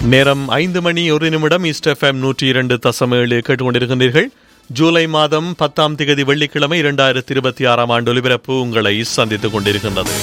நேரம் ஐந்து மணி ஒரு நிமிடம் ஈஸ்ட் எஃப்எம் நூற்றி இரண்டு தசம் ஏழு கேட்டுக்கொண்டிருக்கின்றீர்கள் ஜூலை மாதம் பத்தாம் திகதி வெள்ளிக்கிழமை இரண்டாயிரத்தி இருபத்தி ஆறாம் ஆண்டு ஒலிபரப்பு உங்களை சந்தித்துக் கொண்டிருக்கின்றது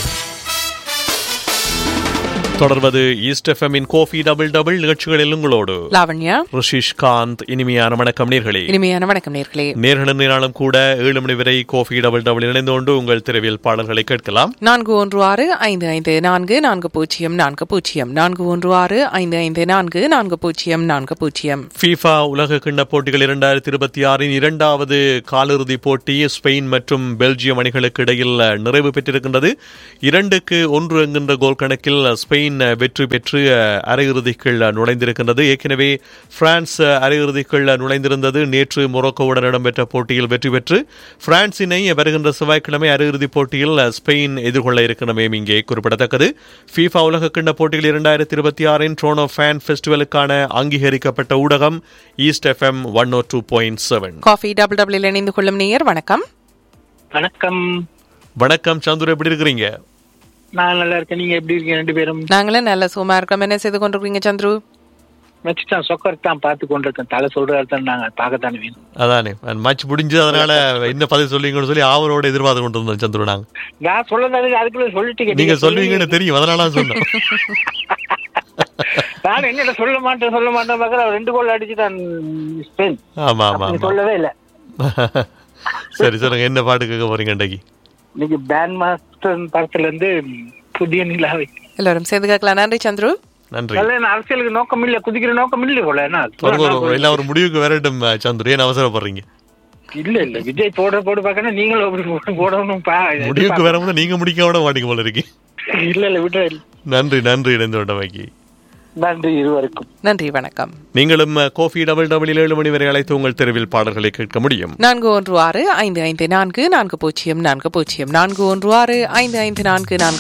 தொடர்வது ஈஸ்ட் எஃப்எம்மின் கோஃபி டபுள் டபுள் நிகழ்ச்சிகளில் உங்களோடு லாவண்யா ரிஷிஷ் காந்த் இனிமையான வணக்கம் நேர்களே இனிமையான வணக்கம் நேர்களே நேர்களும் நேராலும் கூட ஏழு மணி வரை கோஃபி டபுள் டபுள் இணைந்து கொண்டு உங்கள் திரைவில் பாடல்களை கேட்கலாம் நான்கு ஒன்று ஆறு ஐந்து ஐந்து நான்கு நான்கு பூஜ்ஜியம் நான்கு பூஜ்ஜியம் நான்கு ஒன்று ஆறு ஐந்து ஐந்து நான்கு நான்கு பூஜ்ஜியம் நான்கு பூஜ்ஜியம் ஃபீஃபா உலக கிண்ண போட்டிகள் இரண்டாயிரத்தி இருபத்தி ஆறின் இரண்டாவது காலிறுதி போட்டி ஸ்பெயின் மற்றும் பெல்ஜியம் அணிகளுக்கு இடையில் நிறைவு பெற்றிருக்கின்றது இரண்டுக்கு ஒன்று என்கின்ற கோல் கணக்கில் ஸ்பெயின் வெற்றி பெற்று அரையிறுதிக்குள் நுழைந்திருக்கின்றது ஏற்கனவே பிரான்ஸ் அரையிறுதிக்குள் நுழைந்திருந்தது நேற்று மொரோக்கோவுடன் இடம்பெற்ற போட்டியில் வெற்றி பெற்று பிரான்சினை வருகின்ற செவ்வாய்க்கிழமை அரையிறுதிப் போட்டியில் ஸ்பெயின் எதிர்கொள்ள இருக்கிறமே இங்கே குறிப்பிடத்தக்கது ஃபீஃபா உலக கிண்ண போட்டிகள் இரண்டாயிரத்தி இருபத்தி ஆறின் ட்ரோனோ ஃபேன் ஃபெஸ்டிவலுக்கான அங்கீகரிக்கப்பட்ட ஊடகம் east FM one oh two point seven coffee double டபுளில் இணைந்து கொள்ளும் நேயர் வணக்கம் வணக்கம் வணக்கம் சந்துரு எப்படி இருக்கிறீங்க நான் நல்லா இருக்கேன் நீங்க எப்படி இருக்கீங்க ரெண்டு பேரும் நாங்களும் நல்ல சும்மா இருக்கோம் என்ன செய்து கொண்டிருக்கீங்க சந்துரு வச்சுட்டான் சொக்கர் தான் பார்த்து கொண்டிருக்கேன் தலை சொல்றாரு தான் நாங்க பார்க்கத்தானே வேணும் அதானே மேட்ச் முடிஞ்சு அதனால என்ன பதில் சொல்லுவீங்கன்னு சொல்லி ஆவலோட எதிர்பார்த்து கொண்டு வந்தோம் சந்துரு நாங்க நான் சொல்லதாது அதுக்குள்ள சொல்லிட்டீங்க நீங்க சொல்லுவீங்கன்னு தெரியும் அதனால தான் சொன்னோம் நான் என்னடா சொல்ல மாட்டேன் சொல்ல மாட்டேன் பார்க்கற அவர் ரெண்டு கோல் அடிச்சுட்டான் ஸ்பெயின் ஆமா ஆமா அப்படி ஆமா சொல்லவே இல்ல சரி சொல்லுங்க என்ன பாட்டு கேட்க போறீங்க இன்றைக்கு இன்னைக்கு பேண்ட் மாஸ்டர் படத்துல இருந்து புதிய நிலாவை எல்லாரும் சேர்ந்து கேட்கலாம் நன்றி சந்துரு நன்றி நல்ல என்ன அரசியலுக்கு நோக்கம் இல்ல குதிக்கிற நோக்கம் இல்ல போல என்ன ஒரு ஒரு எல்லாம் ஒரு முடிவுக்கு வரட்டும் சந்துரு ஏன் அவசரப்படுறீங்க இல்ல இல்ல விஜய் போடுற போடு பார்க்கணும் நீங்களும் அப்படி போட- போடணும் பா முடிவுக்கு வரும்போது நீங்க முடிக்க விட மாட்டீங்க போல இருக்கு இல்ல இல்ல விட்டு நன்றி நன்றி இணைந்து கொண்டமைக்கு நன்றி இருவருக்கும் நன்றி வணக்கம் நீங்களும் கோஃபி டபுள் டபுள் ஏழு மணி வரை அழைத்து உங்கள் தெருவில் பாடல்களை கேட்க முடியும் நான்கு ஒன்று ஆறு ஐந்து ஐந்து நான்கு நான்கு பூஜ்ஜியம் நான்கு பூஜ்ஜியம் நான்கு ஒன்று ஆறு ஐந்து ஐந்து நான்கு நான்கு